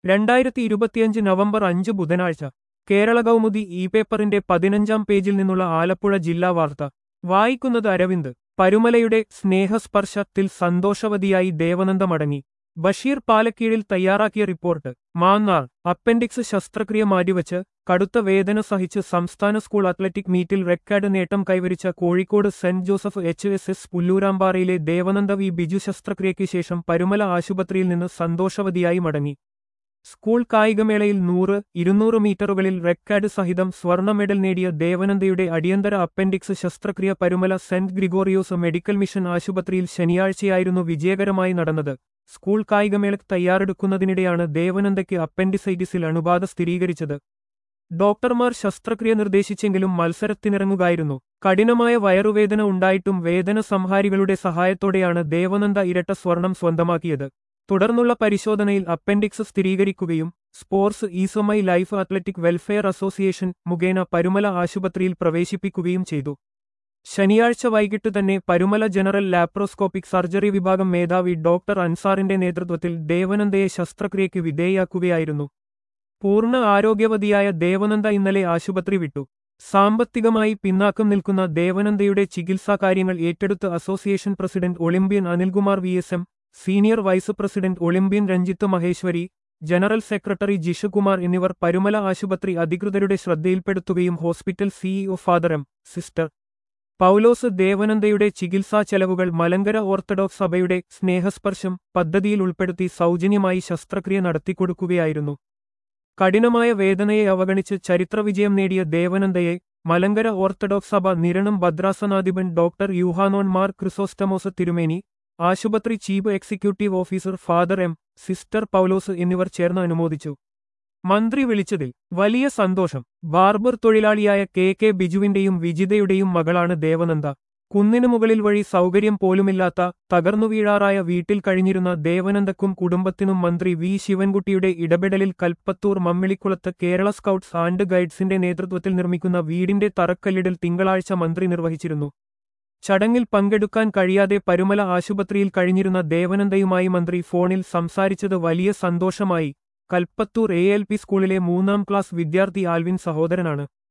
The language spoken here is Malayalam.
രണ്ടായിരത്തി ഇരുപത്തിയഞ്ച് നവംബർ അഞ്ച് ബുധനാഴ്ച കേരള കൗമുദി ഇ പേപ്പറിന്റെ പതിനഞ്ചാം പേജിൽ നിന്നുള്ള ആലപ്പുഴ ജില്ലാ വാർത്ത വായിക്കുന്നത് അരവിന്ദ് പരുമലയുടെ സ്നേഹസ്പർശത്തിൽ സന്തോഷവതിയായി ദേവനന്ദ മടങ്ങി ബഷീർ പാലക്കീഴിൽ തയ്യാറാക്കിയ റിപ്പോർട്ട് മാന്നാർ അപ്പൻഡിക്സ് ശസ്ത്രക്രിയ മാറ്റിവച്ച് കടുത്ത വേദന സഹിച്ച് സംസ്ഥാന സ്കൂൾ അത്ലറ്റിക് മീറ്റിൽ റെക്കാർഡ് നേട്ടം കൈവരിച്ച Kozhikode Saint Joseph H S S പുല്ലൂരാമ്പാറയിലെ ദേവനന്ദ വി ബിജു ശസ്ത്രക്രിയയ്ക്ക് ശേഷം പരുമല ആശുപത്രിയിൽ നിന്ന് സന്തോഷവതിയായി മടങ്ങി സ്കൂൾ കായികമേളയിൽ നൂറ് ഇരുന്നൂറ് മീറ്ററുകളിൽ റെക്കാർഡ് സഹിതം സ്വർണ്ണ മെഡൽ നേടിയ ദേവനന്ദയുടെ അടിയന്തര അപ്പൻഡിക്സ് ശസ്ത്രക്രിയ Parumala Saint Gregorios medical mission ആശുപത്രിയിൽ ശനിയാഴ്ചയായിരുന്നു വിജയകരമായി നടന്നത് സ്കൂൾ കായികമേളയ്ക്ക് തയ്യാറെടുക്കുന്നതിനിടെയാണ് ദേവനന്ദയ്ക്ക് അപ്പൻഡിസൈറ്റിസിൽ അണുബാധ സ്ഥിരീകരിച്ചത് ഡോക്ടർമാർ ശസ്ത്രക്രിയ നിർദ്ദേശിച്ചെങ്കിലും മത്സരത്തിനിറങ്ങുകയായിരുന്നു കഠിനമായ വയറുവേദന ഉണ്ടായിട്ടും വേദന സംഹാരികളുടെ സഹായത്തോടെയാണ് ദേവനന്ദ ഇരട്ട സ്വർണം സ്വന്തമാക്കിയത് തുടർന്നുള്ള പരിശോധനയിൽ അപ്പൻഡിക്സ് സ്ഥിരീകരിക്കുകയും സ്പോർട്സ് ഈസൊമൈ ലൈഫ് അത്ലറ്റിക് വെൽഫെയർ അസോസിയേഷൻ മുഖേന പരുമല ആശുപത്രിയിൽ പ്രവേശിപ്പിക്കുകയും ചെയ്തു ശനിയാഴ്ച വൈകിട്ട് തന്നെ പരുമല ജനറൽ ലാപ്രോസ്കോപ്പിക് സർജറി വിഭാഗം മേധാവി ഡോക്ടർ അൻസാറിന്റെ നേതൃത്വത്തിൽ ദേവനന്ദയെ ശസ്ത്രക്രിയയ്ക്ക് വിധേയയാക്കുകയായിരുന്നു പൂർണ്ണ ആരോഗ്യവതിയായ ദേവനന്ദ ഇന്നലെ ആശുപത്രി വിട്ടു സാമ്പത്തികമായി പിന്നാക്കം നിൽക്കുന്ന ദേവനന്ദയുടെ ചികിത്സാകാര്യങ്ങൾ ഏറ്റെടുത്ത് association president Olympian Anilkumar V S M senior vice president Olympian Ranjith Maheshwari general secretary Jishukumar എന്നിവർ പരുമല ആശുപത്രി അധികൃതരുടെ ശ്രദ്ധയിൽപ്പെടുത്തുകയും hospital CEO father M sister Paulose ദേവനന്ദയുടെ ചികിത്സാ ചെലവുകൾ മലങ്കര ഓർത്തഡോക്സ് സഭയുടെ സ്നേഹസ്പർശം പദ്ധതിയിൽ ഉൾപ്പെടുത്തി സൗജന്യമായി ശസ്ത്രക്രിയ നടത്തിക്കൊടുക്കുകയായിരുന്നു കഠിനമായ വേദനയെ അവഗണിച്ച് ചരിത്രവിജയം നേടിയ ദേവനന്ദയെ മലങ്കര ഓർത്തഡോക്സ് സഭ നിരണം ഭദ്രാസനാധിപൻ ഡോക്ടർ യൂഹാനോൻ മാർ ക്രിസോസ്റ്റമോസ് തിരുമേനി ആശുപത്രി chief executive officer father M sister Paulose എന്നിവർ ചേർന്ന് അനുമോദിച്ചു മന്ത്രി വിളിച്ചതിൽ വലിയ സന്തോഷം ബാർബർ തൊഴിലാളിയായ കെ കെ ബിജുവിന്റെയും വിജിതയുടെയും മകളാണ് ദേവനന്ദ കുന്നിനു മുകളിൽ വഴി സൗകര്യം പോലുമില്ലാത്ത തകർന്നു വീഴാറായ വീട്ടിൽ കഴിഞ്ഞിരുന്ന ദേവനന്ദക്കും കുടുംബത്തിനും മന്ത്രി വി ശിവൻകുട്ടിയുടെ ഇടപെടലിൽ കൽപ്പത്തൂർ മമ്മിളിക്കുളത്ത് കേരള സ്കൗട്ട്സ് ആൻഡ് ഗൈഡ്സിന്റെ നേതൃത്വത്തിൽ നിർമ്മിക്കുന്ന വീടിന്റെ തറക്കല്ലിടൽ തിങ്കളാഴ്ച മന്ത്രി നിർവഹിച്ചിരുന്നു ചടങ്ങിൽ പങ്കെടുക്കാൻ കഴിയാതെ പരുമല ആശുപത്രിയിൽ കഴിഞ്ഞിരുന്ന ദേവനന്ദയുമായി മന്ത്രി ഫോണിൽ സംസാരിച്ചത് വലിയ സന്തോഷമായി കൽപ്പത്തൂർ എ എൽ പി സ്കൂളിലെ മൂന്നാം ക്ലാസ് വിദ്യാർത്ഥി ആൽവിൻ സഹോദരനാണ്